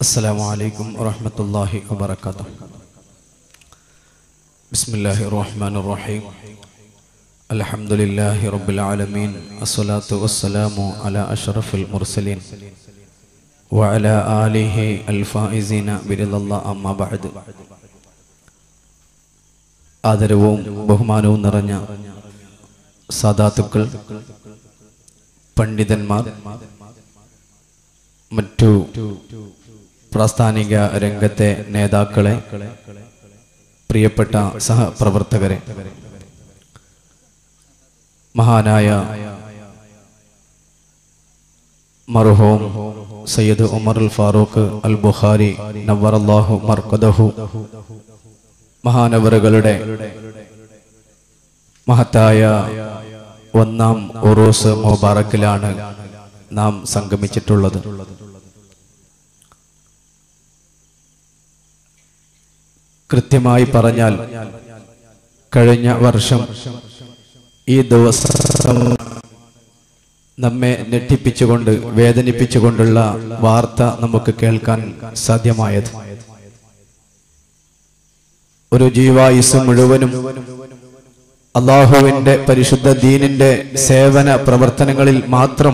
السلام عليكم ورحمة الله وبركاته بسم الله الرحمن الرحيم الحمد لله رب العالمين الصلاة والسلام على أشرف المرسلين وعلى آله الفائزين برضا الله أما بعد ആദരവും ബഹുമാനവും നിറഞ്ഞ സാധാത്തുക്കൾ പണ്ഡിതന്മാർ മറ്റു പ്രാസ്ഥാനിക രംഗത്തെ നേതാക്കളെ പ്രിയപ്പെട്ട സഹപ്രവർത്തകരെ മഹാനായ മർഹൂം സയ്യിദ് ഉമർ അൽ ഫാറൂഖ് അൽ ബുഖാരി നവറല്ലാഹു മർക്കദഹു മഹാനവറുകളുടെ മഹത്തായ ഒന്നാം ഉറൂസ് മുബാറക്കിലാണ് നാം സംഗമിച്ചിട്ടുള്ളത് കൃത്യമായി പറഞ്ഞാൽ കഴിഞ്ഞ വർഷം ഈ ദിവസം നമ്മെ ഞെട്ടിപ്പിച്ചുകൊണ്ട് വേദനിപ്പിച്ചുകൊണ്ടുള്ള വാർത്ത നമുക്ക് കേൾക്കാൻ സാധ്യമായത് ഒരു ജീവായുസ് മുഴുവനും അള്ളാഹുവിന്റെ പരിശുദ്ധ ദീനിന്റെ സേവന പ്രവർത്തനങ്ങളിൽ മാത്രം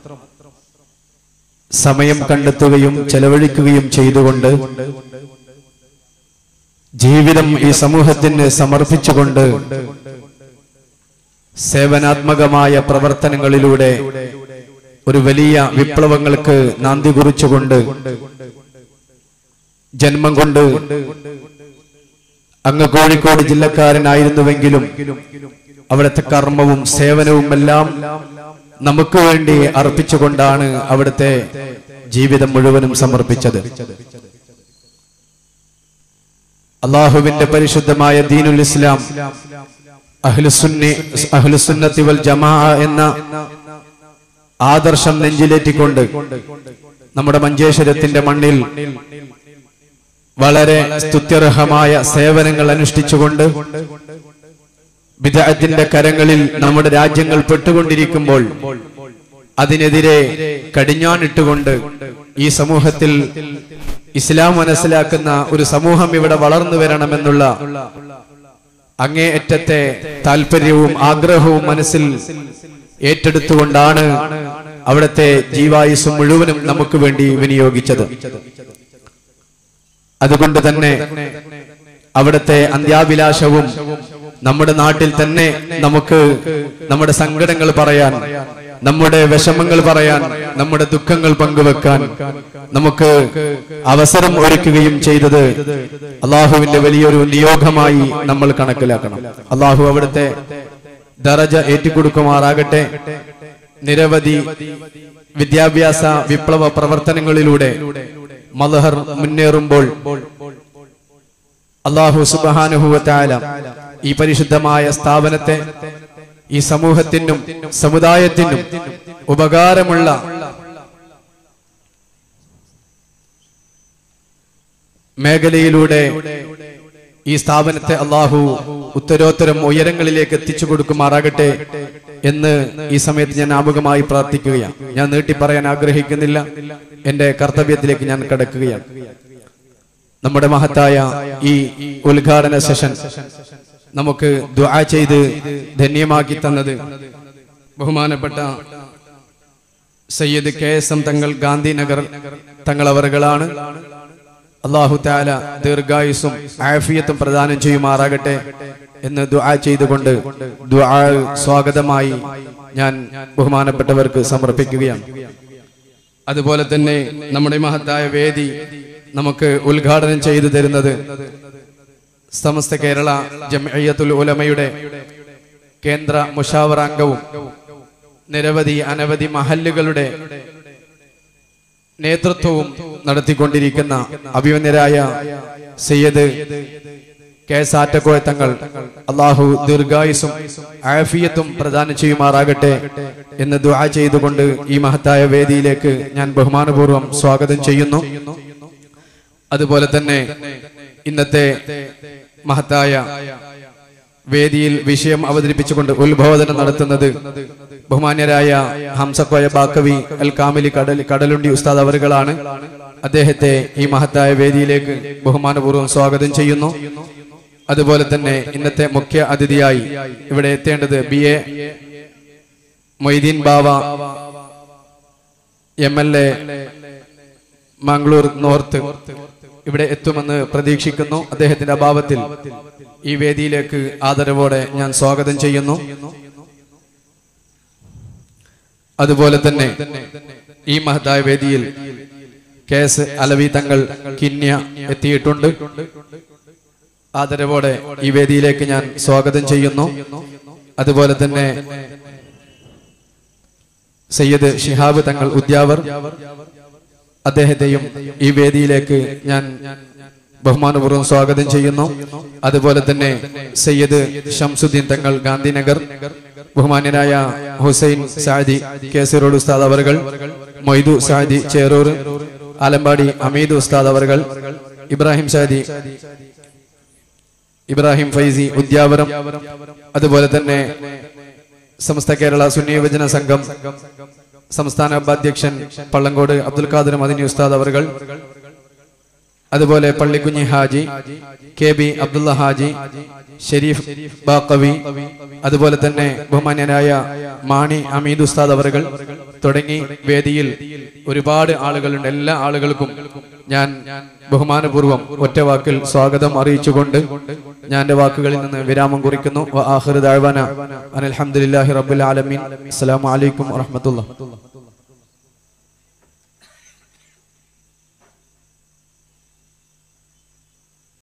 സമയം കണ്ടെത്തുകയും ചെലവഴിക്കുകയും ചെയ്തുകൊണ്ട് ജീവിതം ഈ സമൂഹത്തിന് സമർപ്പിച്ചുകൊണ്ട് സേവനാത്മകമായ പ്രവർത്തനങ്ങളിലൂടെ ഒരു വലിയ വിപ്ലവങ്ങൾക്ക് നാന്തി കുറിച്ചുകൊണ്ട് ജന്മം കൊണ്ട് അങ്ങ് കോഴിക്കോട് ജില്ലക്കാരനായിരുന്നുവെങ്കിലും അവിടുത്തെ കർമ്മവും സേവനവും എല്ലാം നമുക്ക് വേണ്ടി അർപ്പിച്ചുകൊണ്ടാണ് അവിടുത്തെ ജീവിതം മുഴുവനും സമർപ്പിച്ചത് അള്ളാഹുവിന്റെ പരിശുദ്ധമായ ദീനുൽ ഇസ്ലാം അഹ്ലുസുന്നി അഹ്ലുസുന്നത്തി വൽ ജമാ എന്ന ആദർശം നെഞ്ചിലേറ്റിക്കൊണ്ട് നമ്മുടെ മഞ്ചേശ്വരത്തിന്റെ മണ്ണിൽ വളരെ സ്തുത്യർഹമായ സേവനങ്ങൾ അനുഷ്ഠിച്ചുകൊണ്ട് വിദഗ്ധത്തിന്റെ കരങ്ങളിൽ നമ്മുടെ രാജ്യങ്ങൾ പെട്ടുകൊണ്ടിരിക്കുമ്പോൾ അതിനെതിരെ കടിഞ്ഞാണിട്ടുകൊണ്ട് ഈ സമൂഹത്തിൽ ഇസ്ലാം മനസ്സിലാക്കുന്ന ഒരു സമൂഹം ഇവിടെ വളർന്നു വരണമെന്നുള്ള അങ്ങേയറ്റത്തെ താല്പര്യവും ആഗ്രഹവും മനസ്സിൽ ഏറ്റെടുത്തുകൊണ്ടാണ് അവിടുത്തെ ജീവായുസ് മുഴുവനും നമുക്ക് വേണ്ടി വിനിയോഗിച്ചത് അതുകൊണ്ട് തന്നെ അവിടുത്തെ അന്ത്യാഭിലാഷവും നമ്മുടെ നാട്ടിൽ തന്നെ നമുക്ക് നമ്മുടെ സങ്കടങ്ങൾ പറയാൻ നമ്മുടെ വിഷമങ്ങൾ പറയാൻ നമ്മുടെ ദുഃഖങ്ങൾ പങ്കുവെക്കാൻ നമുക്ക് അവസരം ഒരുക്കുകയും ചെയ്തത് അള്ളാഹുവിന്റെ വലിയൊരു നിയോഗമായി നമ്മൾ കണക്കിലാക്കണം അള്ളാഹു അവിടുത്തെ ദറജ ഏറ്റിക്കൊടുക്കുമാറാകട്ടെ നിരവധി വിദ്യാഭ്യാസ വിപ്ലവ പ്രവർത്തനങ്ങളിലൂടെ മലഹർ മുന്നേറുമ്പോൾ അള്ളാഹു സുബാനുഭവത്തായ ഈ പരിശുദ്ധമായ സ്ഥാപനത്തെ ഈ സമൂഹത്തിനും സമുദായത്തിനും ഉപകാരമുള്ള മേഖലയിലൂടെ ഈ സ്ഥാപനത്തെ അള്ളാഹു ഉത്തരോത്തരം ഉയരങ്ങളിലേക്ക് എത്തിച്ചു കൊടുക്കുമാറാകട്ടെ എന്ന് ഈ സമയത്ത് ഞാൻ ആമുഖമായി പ്രാർത്ഥിക്കുകയാണ് ഞാൻ നീട്ടി പറയാൻ ആഗ്രഹിക്കുന്നില്ല എന്റെ കർത്തവ്യത്തിലേക്ക് ഞാൻ കടക്കുകയാണ് നമ്മുടെ മഹത്തായ ഈ ഉദ്ഘാടന സെഷൻ നമുക്ക് ദ്വാ ചെയ്ത് ധന്യമാക്കി തന്നത് ബഹുമാനപ്പെട്ട സയ്യദ് കെ എസ് എം തങ്ങൾ ഗാന്ധിനഗർ തങ്ങളവറുകളാണ് അള്ളാഹു താല ദീർഘായുസും ആഫിയത്തും പ്രദാനം ചെയ്യുമാറാകട്ടെ എന്ന് ദുആ ചെയ്തുകൊണ്ട് ദുആ സ്വാഗതമായി ഞാൻ ബഹുമാനപ്പെട്ടവർക്ക് സമർപ്പിക്കുകയാണ് അതുപോലെ തന്നെ നമ്മുടെ മഹത്തായ വേദി നമുക്ക് ഉദ്ഘാടനം ചെയ്തു തരുന്നത് സമസ്ത കേരള ജംഇയ്യത്തുൽ ഉലമയുടെ കേന്ദ്ര മുഷാവറ അംഗവും നിരവധി അനവധി മഹല്ലുകളുടെ നേതൃത്വവും നടത്തിക്കൊണ്ടിരിക്കുന്ന അഭിമന്യരായ സയ്യദ് കെ സാറ്റക്കോയ തങ്ങൾ അള്ളാഹു ദീർഘായുസും ആഫിയത്തും പ്രദാനം ചെയ്യുമാറാകട്ടെ എന്ന് ദുആ ചെയ്തുകൊണ്ട് ഈ മഹത്തായ വേദിയിലേക്ക് ഞാൻ ബഹുമാനപൂർവ്വം സ്വാഗതം ചെയ്യുന്നു അതുപോലെ തന്നെ ഇന്നത്തെ മഹത്തായ വേദിയിൽ വിഷയം അവതരിപ്പിച്ചുകൊണ്ട് ഉത്ബോധനം നടത്തുന്നത് ബഹുമാന്യരായ ഹംസക്കോയ ബാക്കവി അൽ കാമിലി കടൽ കടലുണ്ടി ഉസ്താദ് അവറുകളാണ് അദ്ദേഹത്തെ ഈ മഹത്തായ വേദിയിലേക്ക് ബഹുമാനപൂർവ്വം സ്വാഗതം ചെയ്യുന്നു അതുപോലെ തന്നെ ഇന്നത്തെ മുഖ്യ അതിഥിയായി ഇവിടെ എത്തേണ്ടത് B A Moideen Bava M L A Mangalore North ഇവിടെ എത്തുമെന്ന് പ്രതീക്ഷിക്കുന്നു അദ്ദേഹത്തിന്റെ അഭാവത്തിൽ ഈ വേദിയിലേക്ക് ആദരവോടെ ഞാൻ സ്വാഗതം ചെയ്യുന്നു അതുപോലെ തന്നെ ഈ മഹത്തായ വേദിയിൽ കെ എസ് അലവി തങ്ങൾ കിന്യ എത്തിയിട്ടുണ്ട് ആദരവോടെ ഈ വേദിയിലേക്ക് ഞാൻ സ്വാഗതം ചെയ്യുന്നു അതുപോലെ തന്നെ സയ്യദ് ഷിഹാബ് തങ്ങൾ ഉദ്യാവർ അദ്ദേഹത്തെയും ഈ വേദിയിലേക്ക് ഞാൻ ബഹുമാനപൂർവ്വം സ്വാഗതം ചെയ്യുന്നു അതുപോലെ തന്നെ സയ്യദ് ഷംസുദ്ദീൻ തങ്ങൾ ഗാന്ധിനഗർ ബഹുമാന്യനായ ഹുസൈൻ സാദി കേസറോഡ് ഉസ്താദ് അവറുകൾ മൊയ്തു സാദി ചേറൂർ ആലമ്പാടി അമീദ് ഉസ്താദ് അവറുകൾ ഇബ്രാഹിം സാദി ഇബ്രാഹിം ഫൈസി ഉദ്യാവരം അതുപോലെ തന്നെ സമസ്ത കേരള സുന്നി യുവജന സംഘം സംസ്ഥാന ഉപാധ്യക്ഷൻ പള്ളങ്കോട് അബ്ദുൽ ഖാദർ മദിനി ഉസ്താദ് അവർകൾ അതുപോലെ പള്ളിക്കുഞ്ഞി ഹാജി കെ ബി അബ്ദുള്ള ഹാജി ഷെരീഫ് ബാക്കവി അതുപോലെ തന്നെ ബഹുമാന്യനായ മാണി അമീദ് ഉസ്താദ് അവറുകൾ തുടങ്ങി വേദിയിൽ ഒരുപാട് ആളുകളുണ്ട് എല്ലാ ആളുകൾക്കും ഞാൻ ബഹുമാനപൂർവ്വം ഒറ്റ വാക്കിൽ സ്വാഗതം അറിയിച്ചുകൊണ്ട് ഞാൻ എന്റെ വാക്കുകളിൽ നിന്ന് വിരാമം കുറിക്കുന്നു വ ആഖിറു ദഅ്വാന അനിൽ ഹംദുലില്ലാഹി റബ്ബിൽ ആലമീൻ അസ്സലാമു അലൈക്കും വറഹ്മത്തുള്ളാഹി